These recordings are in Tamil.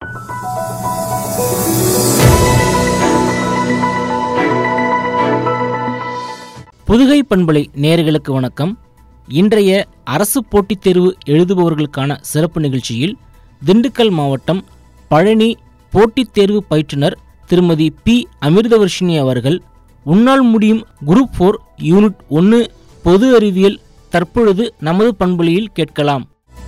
புதுகை பண்பலை நேயர்களுக்கு வணக்கம் இன்றைய அரசு போட்டித் தேர்வு எழுதுபவர்களுக்கான சிறப்பு நிகழ்ச்சியில் திண்டுக்கல் மாவட்டம் பழனி போட்டித் தேர்வு பயிற்றுனர் திருமதி பி அமிர்தவர்ஷினி அவர்கள் உன்னால் முடியும் குரூப் ஃபோர் யூனிட் ஒன்று பொது அறிவியல் தற்பொழுது நமது பண்பொழியில் கேட்கலாம்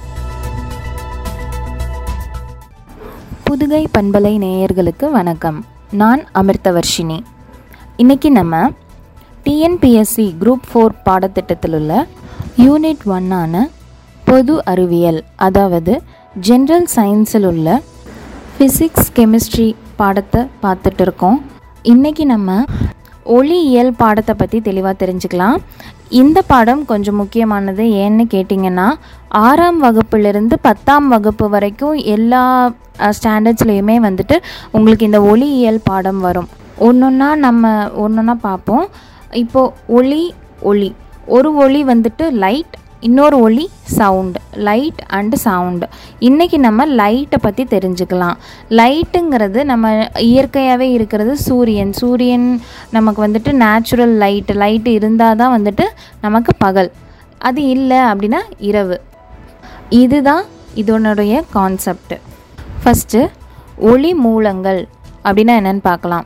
புதுகை பண்பலை நேயர்களுக்கு வணக்கம் நான் அமிர்தவர்ஷினி இன்னைக்கு நம்ம டிஎன்பிஎஸ்சி குரூப் ஃபோர் பாடத்திட்டத்தில் உள்ள யூனிட் ஒன்னான பொது அறிவியல் அதாவது ஜென்ரல் சயின்ஸில் உள்ள ஃபிசிக்ஸ் கெமிஸ்ட்ரி பாடத்தை பார்த்துட்டு இருக்கோம் இன்னைக்கு நம்ம ஒளியியல் பாடத்தை பற்றி தெளிவாக தெரிஞ்சுக்கலாம் இந்த பாடம் கொஞ்சம் முக்கியமானது ஏன்னு கேட்டிங்கன்னா ஆறாம் வகுப்பிலிருந்து பத்தாம் வகுப்பு வரைக்கும் எல்லா ஸ்டாண்டர்ட்ஸ்லேயுமே வந்துட்டு உங்களுக்கு இந்த ஒளியியல் பாடம் வரும் ஒன்றொன்னா நம்ம ஒன்றொன்னா பார்ப்போம் இப்போது ஒளி ஒளி ஒரு ஒளி வந்துட்டு லைட் இன்னொரு ஒளி சவுண்ட் லைட் அண்டு சவுண்டு இன்றைக்கி நம்ம லைட்டை பற்றி தெரிஞ்சுக்கலாம் லைட்டுங்கிறது நம்ம இயற்கையாகவே இருக்கிறது சூரியன் சூரியன் நமக்கு வந்துட்டு நேச்சுரல் லைட் லைட் இருந்தால் தான் வந்துட்டு நமக்கு பகல் அது இல்லை அப்படின்னா இரவு இதுதான் இதனுடைய கான்செப்ட் ஃபஸ்ட்டு ஒளி மூலங்கள் அப்படின்னா என்னன்னு பார்க்கலாம்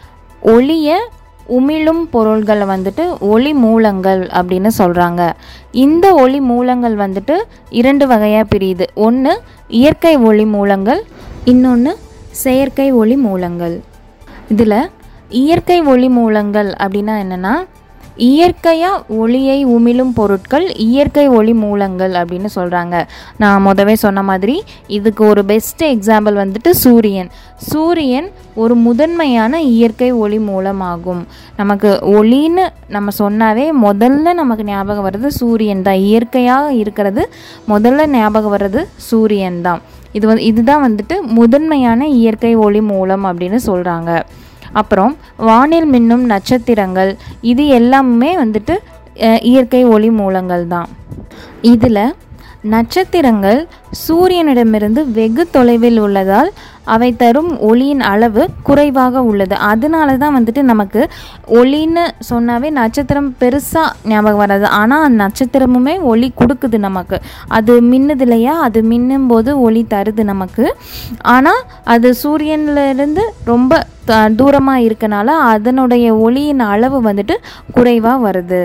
ஒளியை உமிழும் பொருள்களை வந்துட்டு ஒளி மூலங்கள் அப்படின்னு சொல்கிறாங்க இந்த ஒளி மூலங்கள் வந்துட்டு இரண்டு வகையாக பிரியுது ஒன்று இயற்கை ஒளி மூலங்கள் இன்னொன்று செயற்கை ஒளி மூலங்கள் இதில் இயற்கை ஒளி மூலங்கள் அப்படின்னா என்னென்னா இயற்கையாக ஒளியை உமிழும் பொருட்கள் இயற்கை ஒளி மூலங்கள் அப்படின்னு சொல்கிறாங்க நான் முதவே சொன்ன மாதிரி இதுக்கு ஒரு பெஸ்ட் எக்ஸாம்பிள் வந்துட்டு சூரியன் சூரியன் ஒரு முதன்மையான இயற்கை ஒளி மூலமாகும் நமக்கு ஒளின்னு நம்ம சொன்னாவே முதல்ல நமக்கு ஞாபகம் வர்றது சூரியன் தான் இயற்கையாக இருக்கிறது முதல்ல ஞாபகம் வர்றது சூரியன் தான் இது வந்து இதுதான் வந்துட்டு முதன்மையான இயற்கை ஒளி மூலம் அப்படின்னு சொல்கிறாங்க அப்புறம் வானில் மின்னும் நட்சத்திரங்கள் இது எல்லாமே வந்துட்டு அஹ், இயற்கை ஒளி மூலங்கள் தான் இதில் நட்சத்திரங்கள் சூரியனிடமிருந்து வெகு தொலைவில் உள்ளதால் அவை தரும் ஒளியின் அளவு குறைவாக உள்ளது அதனால தான் வந்துட்டு நமக்கு ஒளின்னு சொன்னாவே நட்சத்திரம் பெருசாக ஞாபகம் வராது ஆனால் அந்த நட்சத்திரமுமே ஒளி கொடுக்குது நமக்கு அது மின்னுது இல்லையா அது மின்னும் போது ஒளி தருது நமக்கு ஆனால் அது சூரியன்லேருந்து ரொம்ப தூரமாக இருக்கனால அதனுடைய ஒளியின் அளவு வந்துட்டு குறைவாக வருது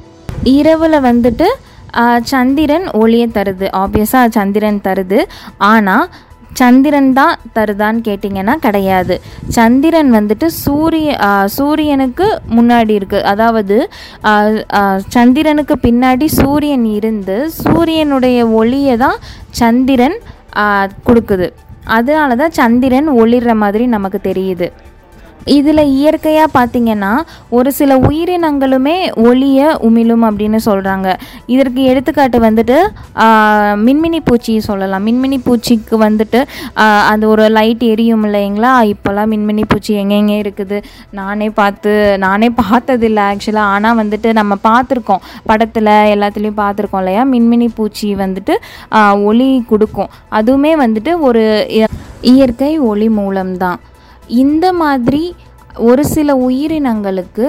இரவில் வந்துட்டு ஆஹ், சந்திரன் ஒளியை தருது ஆப்வியஸாக சந்திரன் தருது ஆனால் சந்திரன் தான் தருதான்னு கேட்டிங்கன்னா கிடையாது சந்திரன் வந்துட்டு சூரிய ஆஹ், சூரியனுக்கு முன்னாடி இருக்குது அதாவது ஆஹ், ஆஹ், சந்திரனுக்கு பின்னாடி சூரியன் இருந்து சூரியனுடைய ஒளியை தான் சந்திரன் ஆஹ், கொடுக்குது அதனால தான் சந்திரன் ஒளிர்ற மாதிரி நமக்கு தெரியுது இதில் இயற்கையாக பார்த்தீங்கன்னா ஒரு சில உயிரினங்களுமே ஒளியை உமிழும் அப்படின்னு சொல்கிறாங்க இதற்கு எடுத்துக்காட்டு வந்துட்டு ஆஹ், மின்மினி பூச்சி சொல்லலாம் மின்மினி பூச்சிக்கு வந்துட்டு ஆஹ், அது ஒரு லைட் எரியும் இல்லைங்களா இப்போல்லாம் மின்மினி பூச்சி எங்கெங்கே இருக்குது நானே பார்த்து நானே பார்த்ததில்ல ஆக்சுவலாக ஆனால் வந்துட்டு நம்ம பார்த்துருக்கோம் படத்தில் எல்லாத்துலேயும் பார்த்துருக்கோம் இல்லையா மின்மினி பூச்சி வந்துட்டு ஆஹ், ஒளி கொடுக்கும் அதுவுமே வந்துட்டு ஒரு இய- இயற்கை ஒளி மூலம்தான் இந்த மாதிரி ஒரு சில உயிரினங்களுக்கு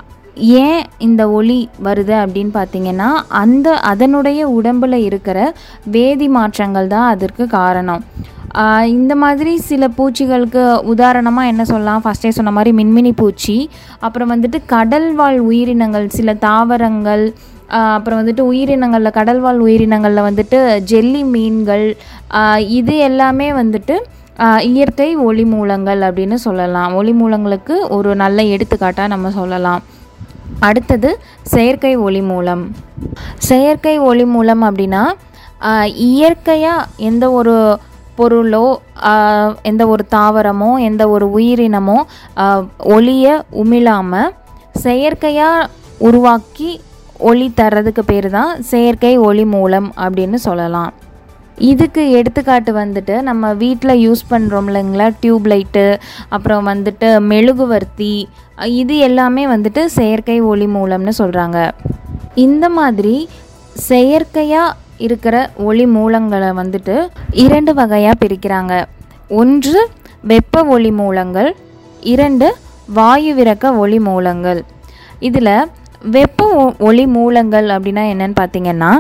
ஏன் இந்த ஒளி வருது அப்படின்னு பார்த்தீங்கன்னா அந்த அதனுடைய உடம்பில் இருக்கிற வேதி மாற்றங்கள் தான் அதற்கு காரணம் ஆஹ் இந்த மாதிரி சில பூச்சிகளுக்கு உதாரணமாக என்ன சொல்லலாம் ஃபஸ்ட்டே சொன்ன மாதிரி மின்மினி பூச்சி அப்புறம் வந்துட்டு கடல்வாழ் உயிரினங்கள் சில தாவரங்கள் ஆஹ் அப்புறம் வந்துட்டு உயிரினங்களில் கடல்வாழ் உயிரினங்களில் வந்துட்டு ஜெல்லி மீன்கள் ஆஹ் இது எல்லாமே வந்துட்டு ஆஹ் இயற்கை ஒளி மூலங்கள் அப்படின்னு சொல்லலாம் ஒளி மூலங்களுக்கு ஒரு நல்ல எடுத்துக்காட்டாக நம்ம சொல்லலாம் அடுத்தது செயற்கை ஒளி மூலம் செயற்கை ஒளி மூலம் அப்படின்னா இயற்கையாக எந்த ஒரு பொருளோ ஆஹ் எந்த ஒரு தாவரமோ எந்த ஒரு உயிரினமோ ஆஹ் ஒளியை உமிழாமல் செயற்கையாக உருவாக்கி ஒளி தர்றதுக்கு பேர் தான் செயற்கை ஒளி மூலம் அப்படின்னு சொல்லலாம் இதுக்கு எடுத்துக்காட்டு வந்துட்டு நம்ம வீட்டில் யூஸ் பண்ணுறோம் இல்லைங்களா டியூப் லைட்டு அப்புறம் வந்துட்டு மெழுகுவர்த்தி அஹ் இது எல்லாமே வந்துட்டு செயற்கை ஒளி மூலம்னு சொல்கிறாங்க இந்த மாதிரி செயற்கையாக இருக்கிற ஒளி மூலங்களை வந்துட்டு இரண்டு வகையாக பிரிக்கிறாங்க ஒன்று வெப்ப ஒளி மூலங்கள் இரண்டு வாயுவிறக்க ஒளி மூலங்கள் இதில் வெப்ப ஒ- ஒளி மூலங்கள் அப்படின்னா என்னன்னு பார்த்தீங்கன்னா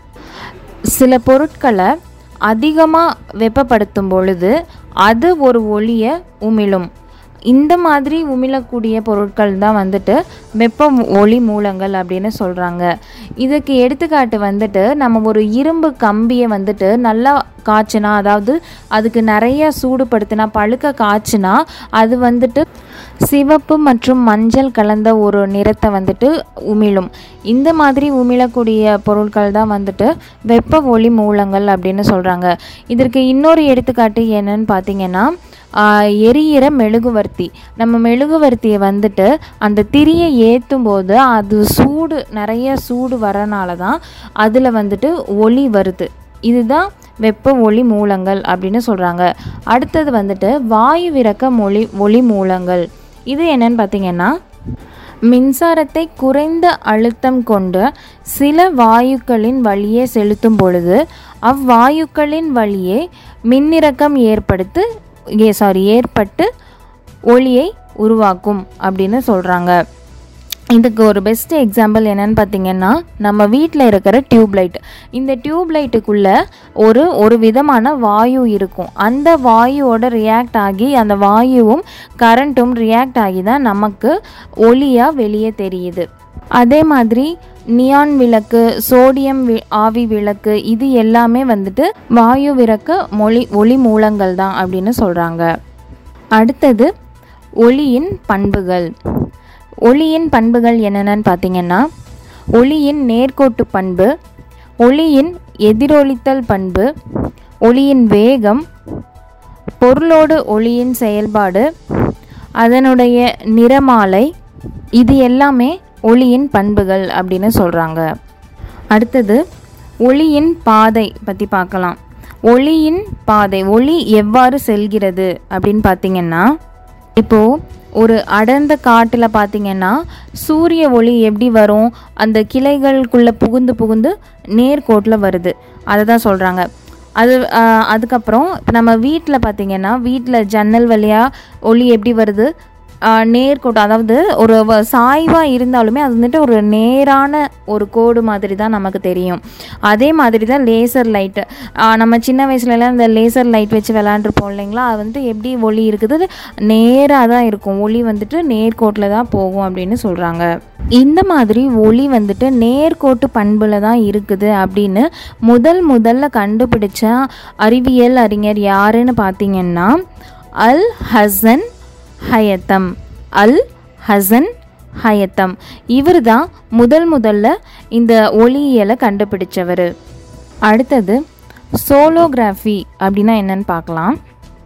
சில பொருட்களை அதிகமாக வெப்பப்படுத்தும் பொழுது அது ஒரு ஒளியை உமிழும் இந்த மாதிரி உமிழக்கூடிய பொருட்கள் தான் வந்துட்டு வெப்ப ஒளி மூலங்கள் அப்படின்னு சொல்கிறாங்க இதுக்கு எடுத்துக்காட்டு வந்துட்டு நம்ம ஒரு இரும்பு கம்பியை வந்துட்டு நல்லா காய்ச்சினா அதாவது அதுக்கு நிறைய சூடுபடுத்தினா பழுக்க காய்ச்சினா அது வந்துட்டு சிவப்பு மற்றும் மஞ்சள் கலந்த ஒரு நிறத்தை வந்துட்டு உமிழும் இந்த மாதிரி உமிழக்கூடிய பொருட்கள் தான் வந்துட்டு வெப்ப ஒளி மூலங்கள் அப்படின்னு சொல்கிறாங்க இதற்கு இன்னொரு எடுத்துக்காட்டு என்னன்னு பார்த்தீங்கன்னா ஆஹ், எரியிற மெழுகுவர்த்தி நம்ம மெழுகுவர்த்தியை வந்துட்டு அந்த திரியை ஏற்றும் போது அது சூடு நிறைய சூடு வரனால தான் அதில் வந்துட்டு ஒளி வருது இதுதான் வெப்ப ஒளி மூலங்கள் அப்படின்னு சொல்கிறாங்க அடுத்தது வந்துட்டு வாயு விறக்க மொழி ஒளி மூலங்கள் இது என்னன்னு பார்த்தீங்கன்னா மின்சாரத்தை குறைந்த அழுத்தம் கொண்ட சில வாயுக்களின் வழியே செலுத்தும் பொழுது அவ்வாயுக்களின் வழியே மின்னிறக்கம் ஏற்படுத்து ஏ சாரி ஏற்பட்டு ஒளியை உருவாக்கும் அப்படின்னு சொல்கிறாங்க இதுக்கு ஒரு பெஸ்ட் எக்ஸாம்பிள் என்னன்னு பார்த்தீங்கன்னா நம்ம வீட்டில் இருக்கிற டியூப்லைட் இந்த டியூப்லைட்டுக்குள்ளே ஒரு ஒரு விதமான வாயு இருக்கும் அந்த வாயுவோட ரியாக்ட் ஆகி அந்த வாயுவும் கரண்ட்டும் ரியாக்ட் ஆகி தான் நமக்கு ஒளியாக வெளியே தெரியுது அதே மாதிரி நியான் விளக்கு சோடியம் வி ஆவி விளக்கு இது எல்லாமே வந்துட்டு வாயு விறக்க மொழி ஒளி மூலங்கள் தான் அப்படின்னு சொல்கிறாங்க அடுத்தது ஒளியின் பண்புகள் ஒளியின் பண்புகள் என்னென்னு பார்த்தீங்கன்னா ஒளியின் நேர்கோட்டு பண்பு ஒளியின் எதிரொலித்தல் பண்பு ஒளியின் வேகம் பொருளோடு ஒளியின் செயல்பாடு அதனுடைய நிறமாலை இது எல்லாமே ஒளியின் பண்புகள் அப்படின்னு சொல்கிறாங்க அடுத்தது ஒளியின் பாதை பற்றி பார்க்கலாம் ஒளியின் பாதை ஒளி எவ்வாறு செல்கிறது அப்படின்னு பார்த்தீங்கன்னா இப்போது ஒரு அடர்ந்த காட்டில் பார்த்தீங்கன்னா சூரிய ஒளி எப்படி வரும் அந்த கிளைகளுக்குள்ளே புகுந்து புகுந்து நேர்கோட்டில் வருது அதை தான் சொல்கிறாங்க அது ஆஹ், அதுக்கப்புறம் இப்போ நம்ம வீட்டில் பார்த்தீங்கன்னா வீட்டில் ஜன்னல் வழியாக ஒளி எப்படி வருது ஆஹ், நேர்கோட்டு அதாவது ஒரு சாய்வாக இருந்தாலுமே அது வந்துட்டு ஒரு நேரான ஒரு கோடு மாதிரி தான் நமக்கு தெரியும் அதே மாதிரி தான் லேசர் லைட்டு நம்ம சின்ன வயசுலலாம் இந்த லேசர் லைட் வச்சு விளாண்டுருப்போம் இல்லைங்களா அது வந்துட்டு எப்படி ஒளி இருக்குது நேராக தான் இருக்கும் ஒளி வந்துட்டு நேர்கோட்டில் தான் போகும் அப்படின்னு சொல்கிறாங்க இந்த மாதிரி ஒளி வந்துட்டு நேர்கோட்டு பண்பில் தான் இருக்குது அப்படின்னு முதல் முதல்ல கண்டுபிடிச்ச அறிவியல் அறிஞர் யாருன்னு பார்த்தீங்கன்னா அல் ஹசன் ஹயத்தம் அல் ஹசன் ஹயத்தம் இவர் தான் முதல் முதல்ல இந்த ஒளியியலை கண்டுபிடிச்சவர் அடுத்தது சோலோகிராஃபி அப்படின்னா என்னன்னு பார்க்கலாம்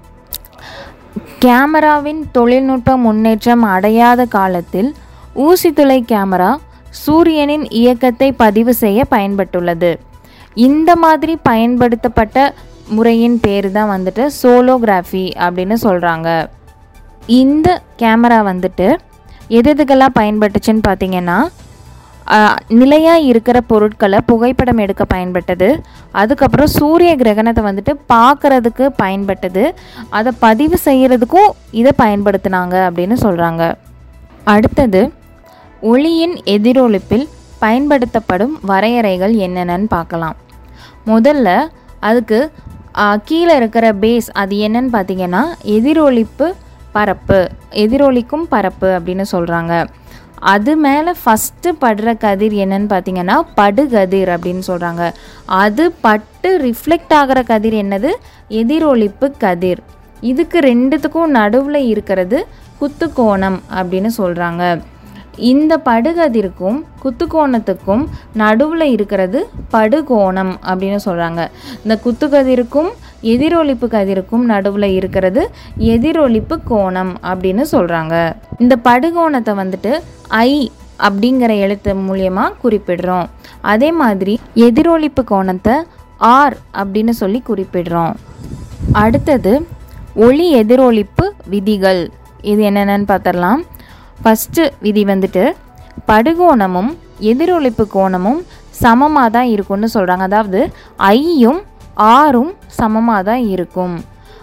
கேமராவின் தொழில்நுட்ப முன்னேற்றம் அடையாத காலத்தில் ஊசித்துளை கேமரா சூரியனின் இயக்கத்தை பதிவு செய்ய பயன்பட்டுள்ளது இந்த மாதிரி பயன்படுத்தப்பட்ட முறையின் பேர் தான் வந்துட்டு சோலோகிராஃபி அப்படின்னு சொல்கிறாங்க இந்த கேமரா வந்துட்டு எது எதுக்கெல்லாம் பயன்பட்டுச்சுன்னு பார்த்தீங்கன்னா நிலையாக இருக்கிற பொருட்களை புகைப்படம் எடுக்க பயன்பட்டது அதுக்கப்புறம் சூரிய கிரகணத்தை வந்துட்டு பார்க்கறதுக்கு பயன்பட்டது அதை பதிவு செய்கிறதுக்கும் இதை பயன்படுத்தினாங்க அப்படின்னு சொல்கிறாங்க அடுத்தது ஒளியின் எதிரொலிப்பில் பயன்படுத்தப்படும் வரையறைகள் என்னென்னு பார்க்கலாம் முதல்ல அதுக்கு ஆ, கீழே இருக்கிற பேஸ் அது என்னன்னு பார்த்தீங்கன்னா எதிரொலிப்பு பரப்பு எதிரொலிக்கும் பரப்பு அப்படின்னு சொல்கிறாங்க அது மேலே ஃபஸ்ட்டு படுற கதிர் என்னன்னு பார்த்தீங்கன்னா படுகதிர் அப்படின்னு சொல்கிறாங்க அது பட்டு ரிஃப்ளெக்ட் ஆகிற கதிர் என்னது எதிரொலிப்பு கதிர் இதுக்கு ரெண்டுத்துக்கும் நடுவில் இருக்கிறது குத்துக்கோணம் அப்படின்னு சொல்கிறாங்க இந்த படுகதிருக்கும் குத்துக்கோணத்துக்கும் நடுவில் இருக்கிறது படுகோணம் அப்படின்னு சொல்கிறாங்க இந்த குத்துக்கதிருக்கும் எதிரொலிப்பு கதிருக்கும் நடுவில் இருக்கிறது எதிரொலிப்பு கோணம் அப்படின்னு சொல்கிறாங்க இந்த படுகோணத்தை வந்துட்டு ஐ அப்படிங்கிற எழுத்து மூலியமாக குறிப்பிடுறோம் அதே மாதிரி எதிரொலிப்பு கோணத்தை ஆர் அப்படின்னு சொல்லி குறிப்பிடுறோம் அடுத்தது ஒளி எதிரொலிப்பு விதிகள் இது என்னென்னு பார்த்துடலாம் ஃபஸ்ட்டு விதி வந்துட்டு படுகோணமும் எதிரொலிப்பு கோணமும் சமமாக தான் இருக்கும்னு சொல்கிறாங்க அதாவது ஐயும் ஆரும் சமமாக தான் இருக்கும்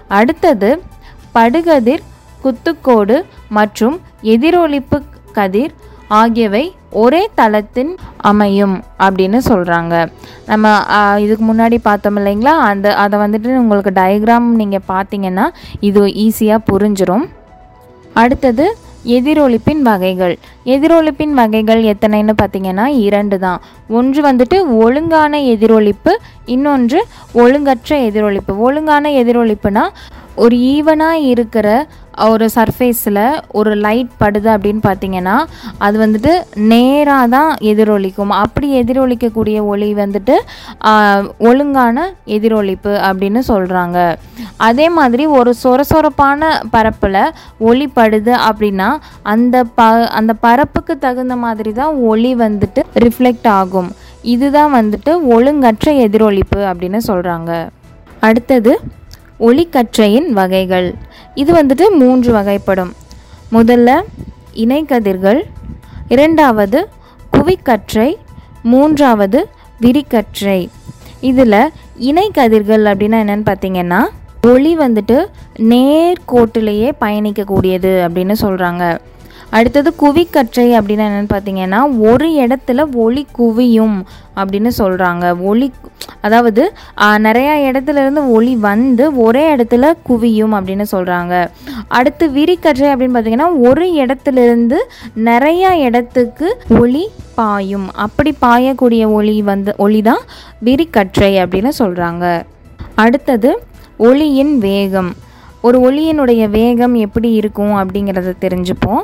அடுத்தது படுகதிர் குத்துக்கோடு மற்றும் எதிரொலிப்பு கதிர் ஆகியவை ஒரே தளத்தின் அமையும் அப்படின்னு சொல்கிறாங்க நம்ம ஆ, இதுக்கு முன்னாடி பார்த்தோம் இல்லைங்களா அந்த அதை வந்துட்டு உங்களுக்கு டயக்ராம் நீங்கள் பார்த்தீங்கன்னா இது ஈஸியாக புரிஞ்சிரும் அடுத்தது எதிரொலிப்பின் வகைகள் எதிரொலிப்பின் வகைகள் எத்தனைன்னு பார்த்தீங்கன்னா இரண்டு தான் ஒன்று வந்துட்டு ஒழுங்கான எதிரொலிப்பு இன்னொன்று ஒழுங்கற்ற எதிரொலிப்பு ஒழுங்கான எதிரொலிப்புனா ஒரு ஈவனாக இருக்கிற ஒரு சர்ஃபேஸில் ஒரு லைட் படுது அப்படின்னு பார்த்தீங்கன்னா அது வந்துட்டு நேராக தான் எதிரொலிக்கும் அப்படி எதிரொலிக்கக்கூடிய ஒளி வந்துட்டு ஆஹ், ஒழுங்கான எதிரொலிப்பு அப்படின்னு சொல்கிறாங்க அதே மாதிரி ஒரு சொரசொரப்பான பரப்பில் ஒளி படுது அப்படின்னா அந்த ப அந்த பரப்புக்கு தகுந்த மாதிரி தான் ஒளி வந்துட்டு ரிஃப்ளெக்ட் ஆகும் இதுதான் வந்துட்டு ஒழுங்கற்ற எதிரொலிப்பு அப்படின்னு சொல்கிறாங்க அடுத்தது ஒளிக்கற்றையின் வகைகள் இது வந்துட்டு மூன்று வகைப்படும் முதல்ல இணைக்கதிர்கள் இரண்டாவது குவிக்கற்றை மூன்றாவது விரிக்கற்றை இதில் இணைக்கதிர்கள் அப்படின்னா என்னன்னு பார்த்தீங்கன்னா ஒளி வந்துட்டு நேர்கோட்டிலேயே பயணிக்கக்கூடியது அப்படின்னு சொல்கிறாங்க அடுத்தது குவிக்கற்றை அப்படின்னா என்னென்னு பார்த்தீங்கன்னா ஒரு இடத்துல ஒளி குவியும் அப்படின்னு சொல்கிறாங்க ஒளி அதாவது ஆ, நிறையா இடத்துல இருந்து ஒளி வந்து ஒரே இடத்துல குவியும் அப்படின்னு சொல்கிறாங்க அடுத்து விரிக்கற்றை அப்படின்னு பார்த்தீங்கன்னா ஒரு இடத்துல இருந்து நிறையா இடத்துக்கு ஒளி பாயும் அப்படி பாயக்கூடிய ஒளி வந்து ஒளி தான் விரிக்கற்றை அப்படின்னு சொல்கிறாங்க அடுத்தது ஒளியின் வேகம் ஒரு ஒளியினுடைய வேகம் எப்படி இருக்கும் அப்படிங்கிறத தெரிஞ்சுப்போம்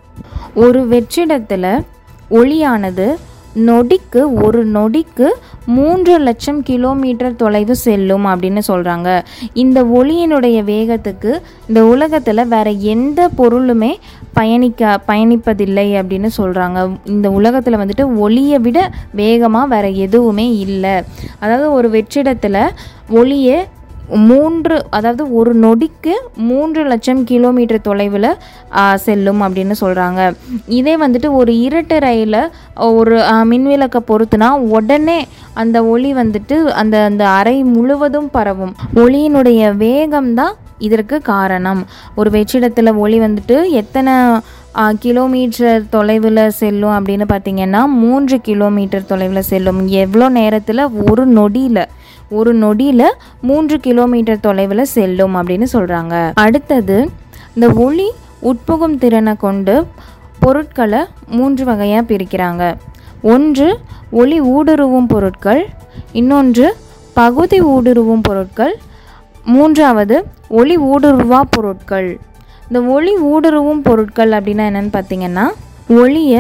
ஒரு வெற்றிடத்தில் ஒளியானது நொடிக்கு ஒரு நொடிக்கு மூன்று லட்சம் கிலோமீட்டர் தொலைவு செல்லும் அப்படின்னு சொல்கிறாங்க இந்த ஒளியினுடைய வேகத்துக்கு இந்த உலகத்தில் வேற எந்த பொருளுமே பயணிக்க பயணிப்பதில்லை அப்படின்னு சொல்கிறாங்க இந்த உலகத்தில் வந்துட்டு ஒளியை விட வேகமாக வேற எதுவுமே இல்லை அதாவது ஒரு வெற்றிடத்தில் ஒளியை மூன்று அதாவது ஒரு நொடிக்கு மூன்று லட்சம் கிலோமீட்டர் தொலைவில் செல்லும் அப்படின்னு சொல்கிறாங்க இதே வந்துட்டு ஒரு இருட்டு ரயில ஒரு ஆ, மின்விளக்கை பொறுத்துனா உடனே அந்த ஒளி வந்துட்டு அந்த அந்த அறை முழுவதும் பரவும் ஒளியினுடைய வேகம் தான் இதற்கு காரணம் ஒரு வெற்றிடத்தில் ஒளி வந்துட்டு எத்தனை ஆ, கிலோமீட்டர் தொலைவில் செல்லும் அப்படின்னு பார்த்தீங்கன்னா மூன்று கிலோமீட்டர் தொலைவில் செல்லும் எவ்வளோ நேரத்தில் ஒரு நொடியில் ஒரு நொடியில் மூன்று கிலோமீட்டர் தொலைவில் செல்லும் அப்படின்னு சொல்கிறாங்க அடுத்தது இந்த ஒளி உட்புகும் திறனை கொண்டு பொருட்களை மூன்று வகையாக பிரிக்கிறாங்க ஒன்று ஒளி ஊடுருவும் பொருட்கள் இன்னொன்று பகுதி ஊடுருவும் பொருட்கள் மூன்றாவது ஒளி ஊடுருவா பொருட்கள் இந்த ஒளி ஊடுருவும் பொருட்கள் அப்படின்னா என்னன்னு பார்த்தீங்கன்னா ஒளியை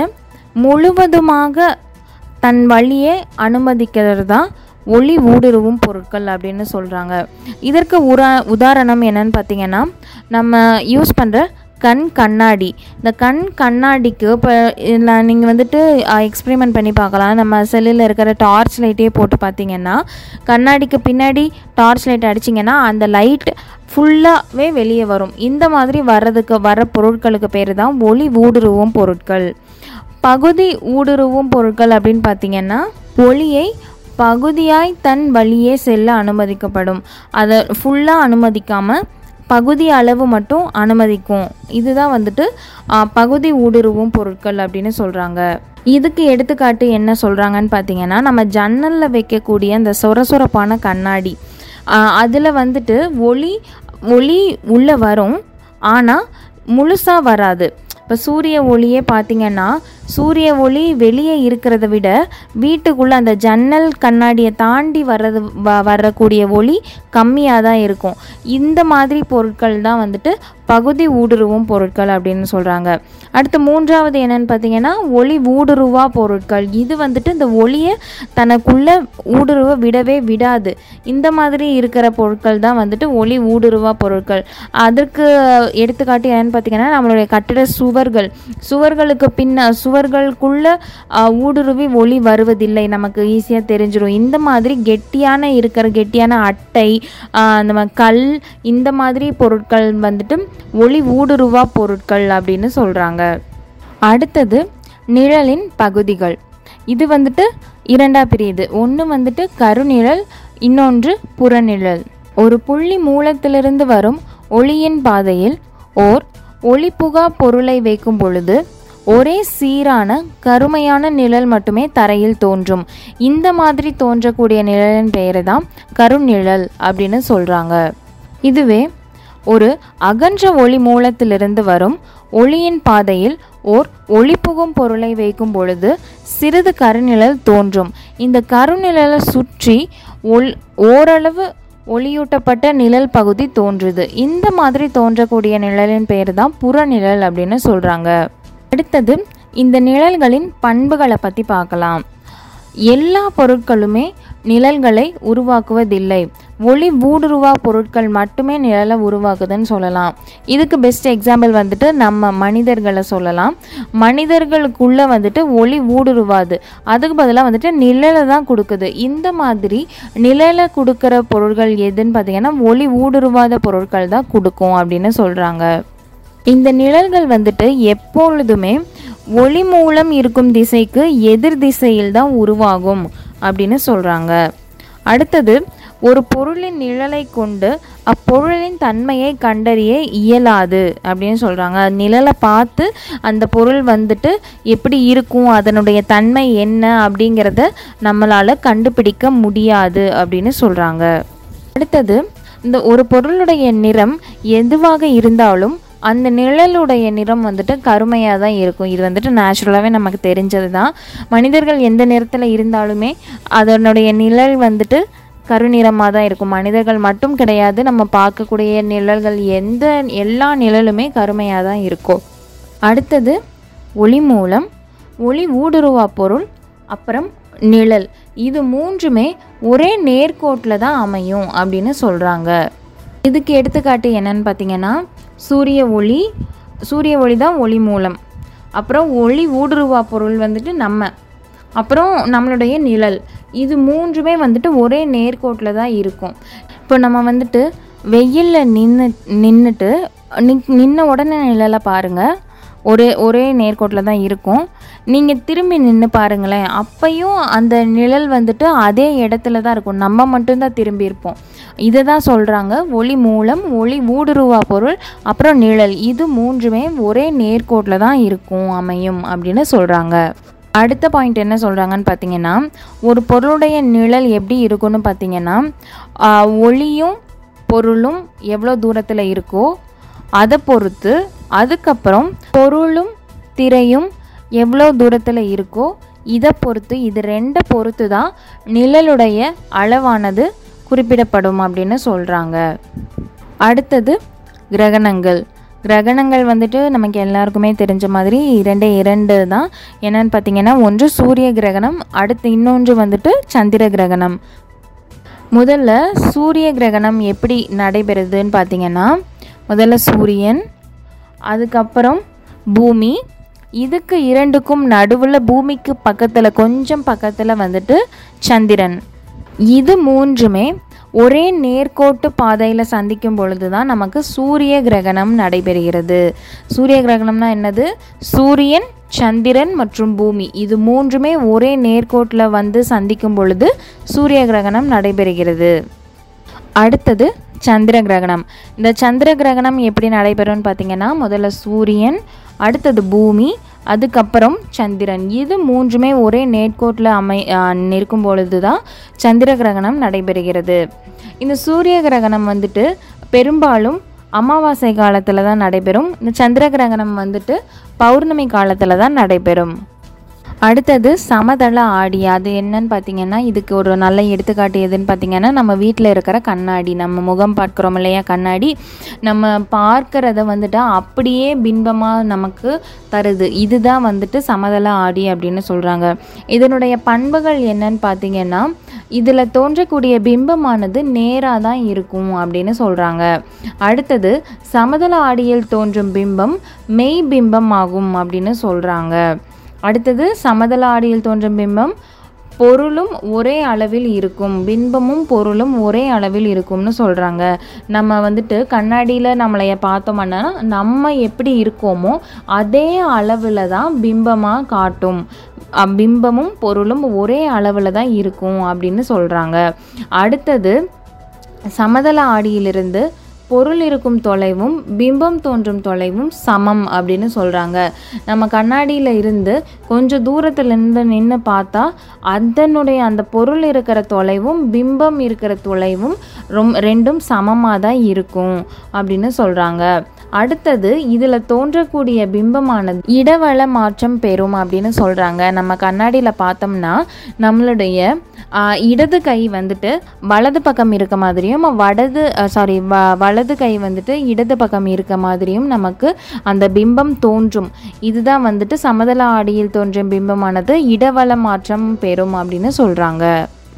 முழுவதுமாக தன் வழியே அனுமதிக்கிறது தான் ஒளி ஊடுருவும் பொருட்கள் அப்படின்னு சொல்கிறாங்க இதற்கு உரா உதாரணம் என்னன்னு பார்த்தீங்கன்னா நம்ம யூஸ் பண்ணுற கண் கண்ணாடி இந்த கண் கண்ணாடிக்கு இப்போ நீங்கள் வந்துட்டு எக்ஸ்பெரிமெண்ட் பண்ணி பார்க்கலாம் நம்ம செல்லில் இருக்கிற டார்ச் லைட்டே போட்டு பார்த்தீங்கன்னா கண்ணாடிக்கு பின்னாடி டார்ச் லைட் அடிச்சிங்கன்னா அந்த லைட் ஃபுல்லாகவே வெளியே வரும் இந்த மாதிரி வர்றதுக்கு வர பொருட்களுக்கு பேர் தான் ஒளி ஊடுருவும் பொருட்கள் பகுதி ஊடுருவும் பொருட்கள் அப்படின்னு பார்த்தீங்கன்னா ஒளியை பகுதியாய் தன் வழியே செல்ல அனுமதிக்கப்படும் அதை ஃபுல்லாக அனுமதிக்காமல் பகுதி அளவு மட்டும் அனுமதிக்கும் இதுதான் வந்துட்டு ஆ, பகுதி ஊடுருவும் பொருட்கள் அப்படின்னு சொல்கிறாங்க இதுக்கு எடுத்துக்காட்டு என்ன சொல்கிறாங்கன்னு பார்த்தீங்கன்னா நம்ம ஜன்னலில் வைக்கக்கூடிய அந்த சொரசொரப்பான கண்ணாடி அதில் வந்துட்டு ஒளி ஒளி உள்ளே வரும் ஆனால் முழுசாக வராது இப்போ சூரிய ஒளியே பார்த்தீங்கன்னா சூரிய ஒளி வெளியே இருக்கிறத விட வீட்டுக்குள்ளே அந்த ஜன்னல் கண்ணாடியை தாண்டி வர்றது வ வரக்கூடிய ஒளி கம்மியாக தான் இருக்கும் இந்த மாதிரி பொருட்கள் தான் வந்துட்டு பகுதி ஊடுருவும் பொருட்கள் அப்படின்னு சொல்கிறாங்க அடுத்து மூன்றாவது என்னன்னு பார்த்தீங்கன்னா ஒளி ஊடுருவா பொருட்கள் இது வந்துட்டு இந்த ஒளியை தனக்குள்ளே ஊடுருவ விடவே விடாது இந்த மாதிரி இருக்கிற பொருட்கள் தான் வந்துட்டு ஒளி ஊடுருவா பொருட்கள் அதற்கு எடுத்துக்காட்டு என்னன்னு பார்த்தீங்கன்னா நம்மளுடைய கட்டிட சுவர்கள் சுவர்களுக்கு பின்ன சுவர்களுக்குள்ள ஆ, ஊடுருவி ஒளி வருவதில்லை நமக்கு ஈஸியாக தெரிஞ்சிடும் இந்த மாதிரி கெட்டியான இருக்கிற கெட்டியான அட்டை ஆ, அந்த மாதிரி கல் இந்த மாதிரி பொருட்கள் வந்துட்டு ஒளி ஊடுருவா பொருட்கள் அப்படின்னு சொல்கிறாங்க அடுத்தது நிழலின் பகுதிகள் இது வந்துட்டு இரண்டா பிரியுது ஒன்று வந்துட்டு கருநிழல் இன்னொன்று புறநிழல் ஒரு புள்ளி மூலத்திலிருந்து வரும் ஒளியின் பாதையில் ஓர் ஒளிப்புகா பொருளை வைக்கும் பொழுது ஒரே சீரான கருமையான நிழல் மட்டுமே தரையில் தோன்றும் இந்த மாதிரி தோன்றக்கூடிய நிழலின் பெயரை தான் கருநிழல் அப்படின்னு சொல்கிறாங்க இதுவே ஒரு அகன்ற ஒளி மூலத்திலிருந்து வரும் ஒளியின் பாதையில் ஓர் ஒளிபுகும் பொருளை வைக்கும் பொழுது சிறிது கருநிழல் தோன்றும் இந்த கருநிழலை சுற்றி ஒள் ஓரளவு ஒளியூட்டப்பட்ட நிழல் பகுதி தோன்றுது இந்த மாதிரி தோன்றக்கூடிய நிழலின் பெயர் தான் புறநிழல் அப்படின்னு சொல்கிறாங்க அடுத்தது இந்த நிழல்களின் பண்புகளை பற்றி பார்க்கலாம் எல்லா பொருட்களுமே நிழல்களை உருவாக்குவதில்லை ஒளி ஊடுருவா பொருட்கள் மட்டுமே நிழலை உருவாக்குதுன்னு சொல்லலாம் இதுக்கு பெஸ்ட் எக்ஸாம்பிள் வந்துட்டு நம்ம மனிதர்களை சொல்லலாம் மனிதர்களுக்குள்ளே வந்துட்டு ஒளி ஊடுருவாது அதுக்கு பதிலாக வந்துட்டு நிழலை தான் கொடுக்குது இந்த மாதிரி நிழலை கொடுக்குற பொருட்கள் எதுன்னு பார்த்தீங்கன்னா ஒளி ஊடுருவாத பொருட்கள் தான் கொடுக்கும் அப்படின்னு சொல்கிறாங்க இந்த நிழல்கள் வந்துட்டு எப்பொழுதுமே ஒளி மூலம் இருக்கும் திசைக்கு எதிர் திசையில் தான் உருவாகும் அப்படின்னு சொல்கிறாங்க அடுத்தது ஒரு பொருளின் நிழலை கொண்டு அப்பொருளின் தன்மையை கண்டறிய இயலாது அப்படின்னு சொல்கிறாங்க நிழலை பார்த்து அந்த பொருள் வந்துட்டு எப்படி இருக்கும் அதனுடைய தன்மை என்ன அப்படிங்கிறத நம்மளால் கண்டுபிடிக்க முடியாது அப்படின்னு சொல்கிறாங்க அடுத்தது இந்த ஒரு பொருளுடைய நிறம் எதுவாக இருந்தாலும் அந்த நிழலுடைய நிறம் வந்துட்டு கருமையாக தான் இருக்கும் இது வந்துட்டு நேச்சுரலாகவே நமக்கு தெரிஞ்சது தான் மனிதர்கள் எந்த நிறத்தில் இருந்தாலுமே அதனுடைய நிழல் வந்துட்டு கருநிறமாக தான் இருக்கும் மனிதர்கள் மட்டும் கிடையாது நம்ம பார்க்கக்கூடிய நிழல்கள் எந்த எல்லா நிழலுமே கருமையாக தான் இருக்கும் அடுத்தது ஒளி மூலம் ஒளி ஊடுருவா பொருள் அப்புறம் நிழல் இது மூன்றுமே ஒரே நேர்கோட்டில் தான் அமையும் அப்படின்னு சொல்கிறாங்க இதுக்கு எடுத்துக்காட்டு என்னன்னு பார்த்தீங்கன்னா சூரிய ஒளி சூரிய ஒளி தான் ஒளி மூலம் அப்புறம் ஒளி ஊடுருவா பொருள் வந்துட்டு நம்ம அப்புறம் நம்மளுடைய நிழல் இது மூன்றுமே வந்துட்டு ஒரே நேர்கோட்டில் தான் இருக்கும் இப்போ நம்ம வந்துட்டு வெயிலில் நின்று நின்றுட்டு நின்ன உடனே நிழலை பாருங்கள் ஒரே ஒரே நேர்கோட்டில் தான் இருக்கும் நீங்கள் திரும்பி நின்று பாருங்களேன் அப்பையும் அந்த நிழல் வந்துட்டு அதே இடத்துல தான் இருக்கும் நம்ம மட்டும்தான் திரும்பி இருப்போம் இதை தான் சொல்கிறாங்க ஒளி மூலம் ஒளி ஊடுருவா பொருள் அப்புறம் நிழல் இது மூன்றுமே ஒரே நேர்கோட்டில் தான் இருக்கும் அமையும் அப்படின்னு சொல்கிறாங்க அடுத்த பாயிண்ட் என்ன சொல்கிறாங்கன்னு பார்த்தீங்கன்னா ஒரு பொருளுடைய நிழல் எப்படி இருக்குன்னு பார்த்தீங்கன்னா ஆஹ், ஒளியும் பொருளும் எவ்வளோ தூரத்தில் இருக்கோ அதை பொறுத்து அதுக்கப்புறம் பொருளும் திரையும் எவ்வளோ தூரத்தில் இருக்கோ இதை பொறுத்து இது ரெண்டை பொறுத்து தான் நிழலுடைய அளவானது குறிப்பிடப்படும் அப்படின்னு சொல்கிறாங்க அடுத்தது கிரகணங்கள் கிரகணங்கள் வந்துட்டு நமக்கு எல்லாருக்குமே தெரிஞ்ச மாதிரி இரண்டே இரண்டு தான் என்னன்னு பார்த்தீங்கன்னா ஒன்று சூரிய கிரகணம் அடுத்து இன்னொன்று வந்துட்டு சந்திர கிரகணம் முதல்ல சூரிய கிரகணம் எப்படி நடைபெறுதுன்னு பார்த்தீங்கன்னா முதல்ல சூரியன் அதுக்கப்புறம் பூமி இதுக்கு இரண்டுக்கும் நடுவில் பூமிக்கு பக்கத்தில் கொஞ்சம் பக்கத்தில் வந்துட்டு சந்திரன் இது மூன்றுமே ஒரே நேர்கோட்டு பாதையில் சந்திக்கும் பொழுது தான் நமக்கு சூரிய கிரகணம் நடைபெறுகிறது சூரிய கிரகணம்னா என்னது சூரியன் சந்திரன் மற்றும் பூமி இது மூன்றுமே ஒரே நேர்கோட்டில் வந்து சந்திக்கும் பொழுது சூரிய கிரகணம் நடைபெறுகிறது அடுத்தது சந்திர கிரகணம் இந்த சந்திர கிரகணம் எப்படி நடைபெறும்னு பார்த்தீங்கன்னா முதல்ல சூரியன் அடுத்தது பூமி அதுக்கப்புறம் சந்திரன் இது மூன்றுமே ஒரே நேர்கோட்டில் அமை ஆ, நிற்கும் பொழுது தான் சந்திர கிரகணம் நடைபெறுகிறது இந்த சூரிய கிரகணம் வந்துட்டு பெரும்பாலும் அமாவாசை காலத்தில் தான் நடைபெறும் இந்த சந்திர கிரகணம் வந்துட்டு பௌர்ணமி காலத்தில் தான் நடைபெறும் அடுத்தது சமதள ஆடி அது என்னன்னு பார்த்தீங்கன்னா இதுக்கு ஒரு நல்ல எடுத்துக்காட்டு எதுன்னு பார்த்தீங்கன்னா நம்ம வீட்டில் இருக்கிற கண்ணாடி நம்ம முகம் பார்க்குறோம் இல்லையா கண்ணாடி நம்ம பார்க்கறத வந்துட்டு அப்படியே பிம்பமாக நமக்கு தருது இதுதான் வந்துட்டு சமதள ஆடி அப்படின்னு சொல்கிறாங்க இதனுடைய பண்புகள் என்னன்னு பார்த்தீங்கன்னா இதில் தோன்றக்கூடிய பிம்பமானது நேராக தான் இருக்கும் அப்படின்னு சொல்கிறாங்க அடுத்தது சமதள ஆடியில் தோன்றும் பிம்பம் மெய் பிம்பம் ஆகும் அப்படின்னு சொல்கிறாங்க அடுத்தது சமதள ஆடியில் தோன்றும் பிம்பம் பொருளும் ஒரே அளவில் இருக்கும் பிம்பமும் பொருளும் ஒரே அளவில் இருக்கும்னு சொல்கிறாங்க நம்ம வந்துட்டு கண்ணாடியில் நம்மளைய பார்த்தோம்னா நம்ம எப்படி இருக்கோமோ அதே அளவில் தான் பிம்பமாக காட்டும் அ, பிம்பமும் பொருளும் ஒரே அளவில் தான் இருக்கும் அப்படின்னு சொல்கிறாங்க அடுத்தது சமதள ஆடியிலிருந்து பொருள் இருக்கும் தொலைவும் பிம்பம் தோன்றும் தொலைவும் சமம் அப்படின்னு சொல்கிறாங்க நம்ம கண்ணாடியில் இருந்து கொஞ்சம் தூரத்துல இருந்து நின்று பார்த்தா அதனுடைய அந்த பொருள் இருக்கிற தொலைவும் பிம்பம் இருக்கிற தொலைவும் ரொம் ரெண்டும் சமமாக தான் இருக்கும் அப்படின்னு சொல்கிறாங்க அடுத்தது இதில் தோன்றக்கூடிய பிம்பமானது இடவள மாற்றம் பெறும் அப்படின்னு சொல்கிறாங்க நம்ம கண்ணாடியில் பார்த்தோம்னா நம்மளுடைய ஆ, இடது கை வந்துட்டு வலது பக்கம் இருக்க மாதிரியும் வடது சாரி வ வலது கை வந்துட்டு இடது பக்கம் இருக்க மாதிரியும் நமக்கு அந்த பிம்பம் தோன்றும் இதுதான் வந்துட்டு சமதள ஆடியில் தோன்றும் பிம்பமானது இடவள மாற்றம் பெறும் அப்படின்னு சொல்கிறாங்க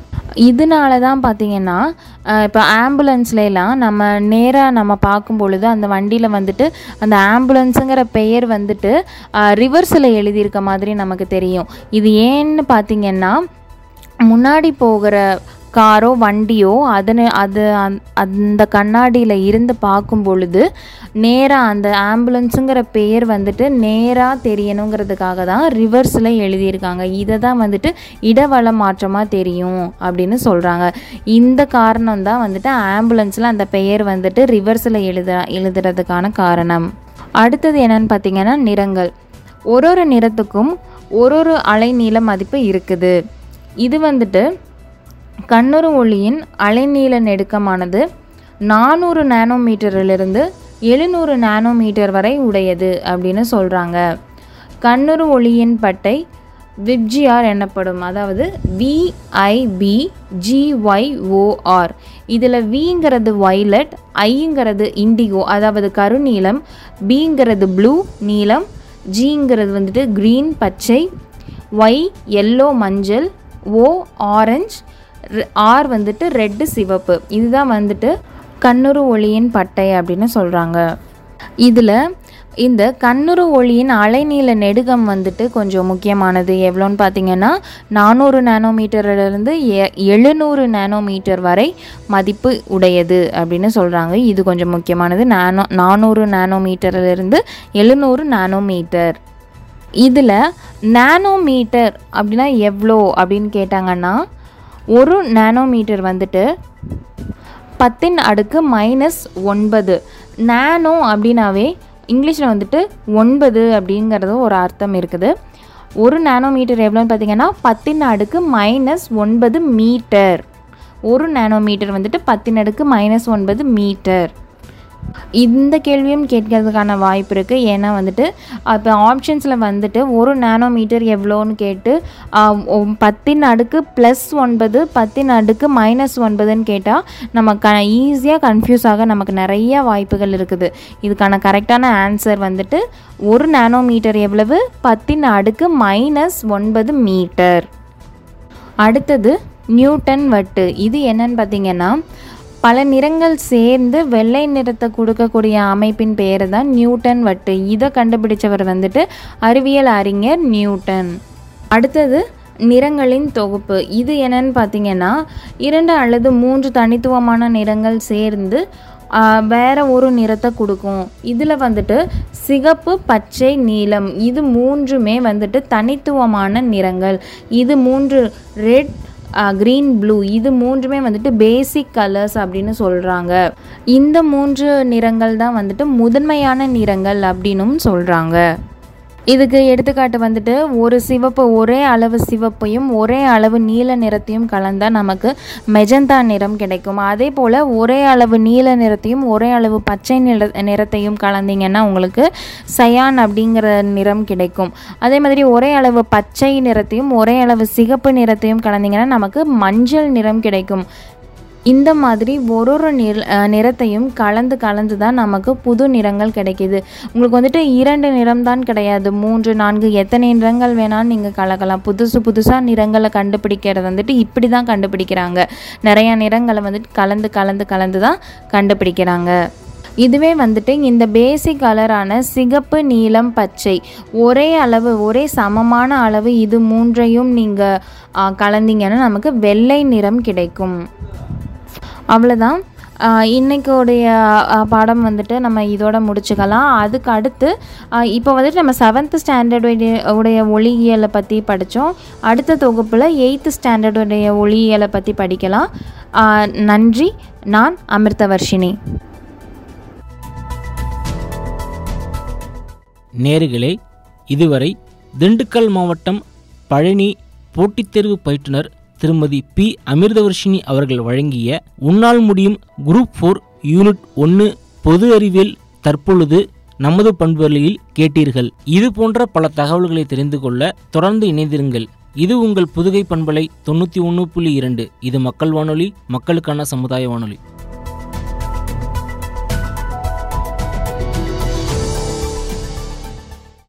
இதனால தான் பார்த்தீங்கன்னா இப்போ ஆம்புலன்ஸ்லாம் நம்ம நேராக நம்ம பார்க்கும் பொழுது அந்த வண்டியில் வந்துட்டு அந்த ஆம்புலன்ஸுங்கிற பெயர் வந்துட்டு ரிவர்ஸில் எழுதியிருக்க மாதிரி நமக்கு தெரியும் இது ஏன்னு பார்த்தீங்கன்னா முன்னாடி போகிற காரோ வண்டியோ அதனை அது அந்த- அந்த கண்ணாடியில் இருந்து பார்க்கும் பொழுது நேராக அந்த ஆம்புலன்ஸுங்கிற பெயர் வந்துட்டு நேராக தெரியணுங்கிறதுக்காக தான் ரிவர்ஸில் எழுதியிருக்காங்க இதை தான் வந்துட்டு இடவள மாற்றமாக தெரியும் அப்படின்னு சொல்கிறாங்க இந்த காரணம் தான் வந்துட்டு ஆம்புலன்ஸில் அந்த பெயர் வந்துட்டு ரிவர்ஸில் எழுத எழுதுறதுக்கான காரணம் அடுத்தது என்னன்னு பார்த்தீங்கன்னா நிறங்கள் ஒரு ஒரு நிறத்துக்கும் ஒரு ஒரு அலைநீள மதிப்பு இருக்குது இது வந்துட்டு கண்ணுறு ஒளியின் அலைநீள நெடுக்கமானது நானூறு நானோமீட்டரிலிருந்து எழுநூறு நானோமீட்டர் வரை உடையது அப்படின்னு சொல்கிறாங்க கண்ணுறு ஒளியின் பட்டை விப்ஜிஆர் எனப்படும் அதாவது விஐபி ஜிஒய்ஓஆர் இதில் விங்கிறது வைலட் ஐங்கிறது இண்டிகோ அதாவது கருநீலம் பிங்கிறது ப்ளூ நீலம் ஜிங்கிறது வந்துட்டு க்ரீன் பச்சை ஒய் எல்லோ மஞ்சள் ஓ ஆரஞ்சு ஆர் வந்துட்டு ரெட்டு சிவப்பு இதுதான் வந்துட்டு கண்ணுறு ஒளியின் பட்டை அப்படின்னு சொல்கிறாங்க இதில் இந்த கண்ணுறு ஒளியின் அலைநீள நெடுகம் வந்துட்டு கொஞ்சம் முக்கியமானது எவ்வளோன்னு பார்த்தீங்கன்னா நானூறு நானோமீட்டர்லேருந்து எ எழுநூறு நானோமீட்டர் வரை மதிப்பு உடையது அப்படின்னு சொல்கிறாங்க இது கொஞ்சம் முக்கியமானது நானோ நானூறு நானோமீட்டர்லேருந்து எழுநூறு நானோமீட்டர் இதில் நானோமீட்டர் அப்படின்னா எவ்வளோ அப்படின்னு கேட்டாங்கன்னா ஒரு நானோமீட்டர் வந்துட்டு பத்தின் அடுக்கு மைனஸ் ஒன்பது நானோ அப்படின்னாவே இங்கிலீஷில் வந்துட்டு ஒன்பது அப்படிங்கிறது ஒரு அர்த்தம் இருக்குது ஒரு நானோமீட்டர் எவ்வளோன்னு பார்த்தீங்கன்னா பத்தின் அடுக்கு மைனஸ் ஒன்பது மீட்டர் ஒரு நானோமீட்டர் வந்துட்டு பத்தின் அடுக்கு மைனஸ் ஒன்பது மீட்டர் இந்த கேள்வியும் கேட்கறதுக்கான வாய்ப்பு இருக்குது ஏன்னா வந்துட்டு இப்போ ஆப்ஷன்ஸில் வந்துட்டு ஒரு நானோமீட்டர் எவ்வளோன்னு கேட்டு ஆஹ், ஒ- பத்தின் அடுக்கு ப்ளஸ் ஒன்பது பத்தின் அடுக்கு மைனஸ் ஒன்பதுன்னு கேட்டால் நம்ம க ஈஸியாக கன்ஃபியூஸ் ஆக நமக்கு நிறைய வாய்ப்புகள் இருக்குது இதுக்கான கரெக்டான ஆன்சர் வந்துட்டு ஒரு நானோமீட்டர் எவ்வளவு பத்தின் அடுக்கு மைனஸ் ஒன்பது மீட்டர் அடுத்தது நியூட்டன் வட்டு இது என்னன்னு பார்த்தீங்கன்னா பல நிறங்கள் சேர்ந்து வெள்ளை நிறத்தை கொடுக்கக்கூடிய அமைப்பின் பேர் தான் நியூட்டன் வட்டு இதை கண்டுபிடிச்சவர் வந்துட்டு அறிவியல் அறிஞர் நியூட்டன் அடுத்தது நிறங்களின் தொகுப்பு இது என்னன்னு பார்த்தீங்கன்னா இரண்டு அல்லது மூன்று தனித்துவமான நிறங்கள் சேர்ந்து ஆ, வேற ஒரு நிறத்தை கொடுக்கும் இதில் வந்துட்டு சிகப்பு பச்சை நீலம் இது மூன்றுமே வந்துட்டு தனித்துவமான நிறங்கள் இது மூன்று ரெட் க்ரீன் ப்ளூ இது மூன்றுமே வந்துட்டு பேசிக் கலர்ஸ் அப்படின்னு சொல்கிறாங்க இந்த மூன்று நிறங்கள் தான் வந்துட்டு முதன்மையான நிறங்கள் அப்படின்னும் சொல்கிறாங்க இதுக்கு எடுத்துக்காட்டு வந்துட்டு ஒரு சிவப்பு ஒரே அளவு சிவப்பையும் ஒரே அளவு நீல நிறத்தையும் கலந்தால் நமக்கு மெஜந்தா நிறம் கிடைக்கும் அதே போல் ஒரே அளவு நீல நிறத்தையும் ஒரே அளவு பச்சை நிற நிறத்தையும் கலந்தீங்கன்னா உங்களுக்கு சயான் அப்படிங்கிற நிறம் கிடைக்கும் அதே மாதிரி ஒரே அளவு பச்சை நிறத்தையும் ஒரே அளவு சிகப்பு நிறத்தையும் கலந்தீங்கன்னா நமக்கு மஞ்சள் நிறம் கிடைக்கும் இந்த மாதிரி ஒரு ஒரு நிற அஹ் நிறத்தையும் கலந்து கலந்து தான் நமக்கு புது நிறங்கள் கிடைக்கிது உங்களுக்கு வந்துட்டு இரண்டு நிறம் தான் கிடையாது மூன்று நான்கு எத்தனை நிறங்கள் வேணாலும் நீங்கள் கலக்கலாம் புதுசு புதுசாக நிறங்களை கண்டுபிடிக்கிறது வந்துட்டு இப்படி தான் கண்டுபிடிக்கிறாங்க நிறையா நிறங்களை வந்துட்டு கலந்து கலந்து கலந்து தான் கண்டுபிடிக்கிறாங்க இதுவே வந்துட்டு இந்த பேசிக் கலரான சிகப்பு நீலம் பச்சை ஒரே அளவு ஒரே சமமான அளவு இது மூன்றையும் நீங்கள் கலந்தீங்கன்னா நமக்கு வெள்ளை நிறம் கிடைக்கும் அவ்வளோதான் இன்றைக்கோடைய பாடம் வந்துட்டு நம்ம இதோட முடிச்சுக்கலாம் அதுக்கு அடுத்து ஆஹ் இப்போ வந்துட்டு நம்ம செவன்த் ஸ்டாண்டர்ட் உடைய ஒளியியலை பற்றி படித்தோம் அடுத்த தொகுப்பில் எயித்து ஸ்டாண்டர்டுடைய ஒளியியலை பற்றி படிக்கலாம் ஆ, நன்றி நான் அமிர்தவர்ஷினி நேர்களே இதுவரை திண்டுக்கல் மாவட்டம் பழனி போட்டித் தேர்வு பயிற்றுனர் திருமதி பி அமிர்தவர்ஷினி அவர்கள் வழங்கிய உன்னால் முடியும் குரூப் ஃபோர் யூனிட் ஒன்று பொது அறிவியல் தற்பொழுது நமது பண்புகளில் கேட்டீர்கள் இது போன்ற பல தகவல்களை தெரிந்து கொள்ள தொடர்ந்து இணைந்திருங்கள் இது உங்கள் புதுகை பண்பலை தொண்ணூற்றி ஒன்று புள்ளி இரண்டு இது மக்கள் வானொலி மக்களுக்கான சமுதாய வானொலி